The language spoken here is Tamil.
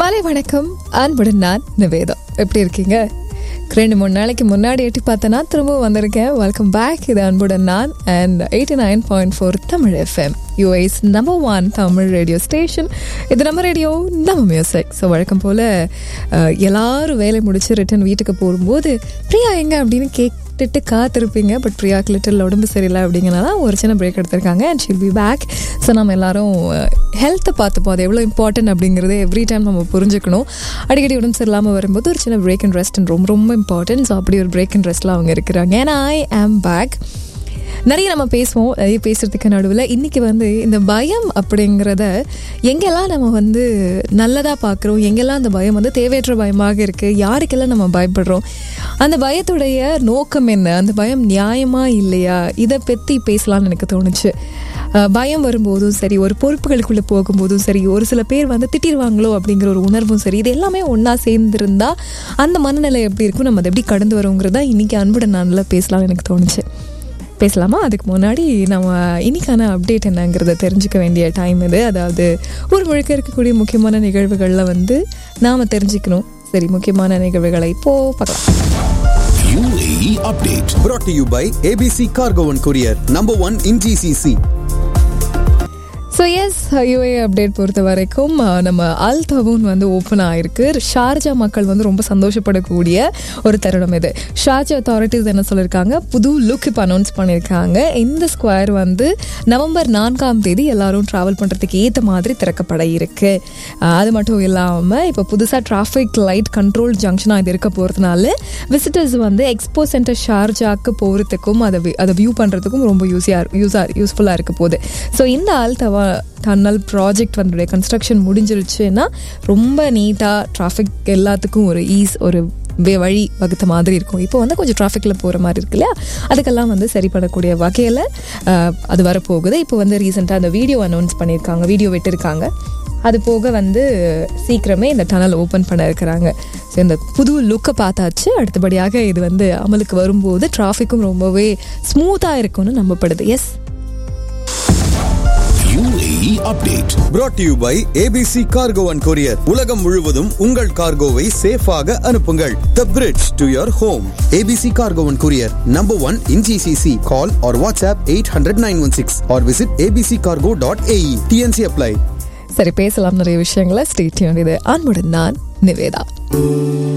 மாலை வணக்கம் அன்புடன் நான் நிவேதா எப்படி இருக்கீங்க ரெண்டு மூணு நாளைக்கு முன்னாடி எட்டி பார்த்தேன்னா திரும்ப வந்திருக்கேன் வெல்கம் பேக் இது அன்புடன் நான் and eighty nine point four Tamil FM US number one Tamil radio station இது நம்ம ரேடியோ நம்ம மியூசிக் ஸோ வழக்கம் போல் எல்லாரும் வேலை முடிச்சு ரிட்டன் வீட்டுக்கு போகும்போது பிரியா எங்க அப்படின்னு கேட்டுட்டு காத்திருப்பீங்க பட் பிரியாக்கு லிட்டில் உடம்பு சரியில்லை அப்படிங்கிறனால ஒரு சின்ன பிரேக் எடுத்திருக்காங்க and shall be back so நம்ம எல்லாரும் ஹெல்த்தை பார்த்துப்போம் அது எவ்வளோ இம்பார்ட்டன்ட் அப்படிங்கிறது எவ்ரி டைம் நம்ம புரிஞ்சுக்கணும் அடிக்கடி உடம்பு சரியில்லாமல் வரும்போது ஒரு சின்ன பிரேக் அண்ட் ரெஸ்ட் ரொம்ப ரொம்ப இம்பார்ட்டன்ட் ஸோ அப்படி ஒரு பிரேக் அண்ட் ரெஸ்ட்டில் அவங்க இருக்கிறாங்க ஏன்னா ஐ ஆம் பேக் நிறைய நம்ம பேசுவோம் நிறைய பேசுறதுக்கு நடுவில் இன்னைக்கு வந்து இந்த பயம் அப்படிங்கிறத எங்கெல்லாம் நம்ம வந்து நல்லதாக பார்க்குறோம் எங்கெல்லாம் அந்த பயம் வந்து தேவையற்ற பயமாக இருக்குது யாருக்கெல்லாம் நம்ம பயப்படுறோம் அந்த பயத்துடைய நோக்கம் என்ன அந்த பயம் நியாயமா இல்லையா இதை பற்றி பேசலாம்னு எனக்கு தோணுச்சு அஹ் பயம் வரும்போதும் சரி ஒரு பொறுப்புகளுக்குள்ளே போகும்போதும் சரி ஒரு சில பேர் வந்து திட்டிடுவாங்களோ அப்படிங்கிற ஒரு உணர்வும் சரி இது எல்லாமே ஒன்றா சேர்ந்துருந்தா அந்த மனநிலை எப்படி இருக்கும் நம்ம அதை எப்படி கடந்து வரோங்கிறதா இன்னைக்கு அன்புடன் நல்லா பேசலாம்னு எனக்கு தோணுச்சு பேசலாமா அதுக்கு முன்னாடி நம்ம இன்னைக்கான அப்டேட் என்னங்கிறத தெரிஞ்சுக்க வேண்டிய டைம் இது அதாவது ஒரு முழுக்க இருக்கக்கூடிய முக்கியமான நிகழ்வுகளில் வந்து நாம் தெரிஞ்சுக்கணும் சரி முக்கியமான நிகழ்வுகளை இப்போ பார்க்கலாம் UAE update. brought to you by ABC Cargo and Courier, number one in GCC. So S UAE update பொறுத்த வரைக்கும் அஹ், நம்ம அல் தவூன் வந்து ஓப்பன் ஆயிருக்கு ஷார்ஜா மக்கள் வந்து ரொம்ப சந்தோஷப்படக்கூடிய ஒரு தருணம் இது ஷார்ஜா அத்தாரிட்டிஸ் என்ன சொல்லியிருக்காங்க புது லுக் இப்போ அனௌன்ஸ் பண்ணியிருக்காங்க இந்த ஸ்கொயர் வந்து நவம்பர் நான்காம் தேதி எல்லாரும் ட்ராவல் பண்ணுறதுக்கு ஏற்ற மாதிரி திறக்கப்பட இருக்கு அஹ், அது மட்டும் இல்லாமல் இப்போ புதுசாக டிராஃபிக் லைட் கண்ட்ரோல் ஜங்ஷனாக இது இருக்க போகிறதுனால விசிட்டர்ஸ் வந்து எக்ஸ்போ சென்டர் ஷார்ஜாக்கு போகிறதுக்கும் அதை வி- அதை வியூ பண்ணுறதுக்கும் ரொம்ப யூஸியாக யூஸாக யூஸ்ஃபுல்லாக இருக்க போகுது ஸோ இந்த ஆல் தவா டன்னல் ப்ராஜெக்ட் வந்து கன்ஸ்ட்ரக்ஷன் முடிஞ்சிருச்சுன்னா ரொம்ப நீட்டாக டிராஃபிக் எல்லாத்துக்கும் ஒரு ஈஸ் ஒரு வே வழி வகுத்த மாதிரி இருக்கும் இப்போ வந்து கொஞ்சம் டிராஃபிக்கில் போகிற மாதிரி இருக்கு இல்லையா அதுக்கெல்லாம் வந்து சரி பண்ணக்கூடிய வகையில் அது வரப்போகுது இப்போ வந்து ரீசெண்டாக அந்த வீடியோ அனௌன்ஸ் பண்ணியிருக்காங்க வீடியோ விட்டுருக்காங்க அது போக வந்து சீக்கிரமே இந்த டனல் ஓப்பன் பண்ண இருக்கிறாங்க ஸோ இந்த புது லுக்கை பார்த்தாச்சு அடுத்தபடியாக இது வந்து அமலுக்கு வரும்போது டிராஃபிக்கும் ரொம்பவே ஸ்மூத்தாக இருக்கும்னு நம்பப்படுது S UAE update. brought to you by ABC Cargo and Courier. உலகம் முழுவதும் உங்கள் கார்கோவை சேஃபாக அனுப்புங்கள் The bridge to your home. ABC Cargo and Courier, number one in GCC. Call or WhatsApp 800-916 or visit abccargo.ae. TNC apply. சரி பேசலாம் நிறைய விஷயங்களை ஸ்டேட்யூன் இது அன்புடன் நான் நிவேதா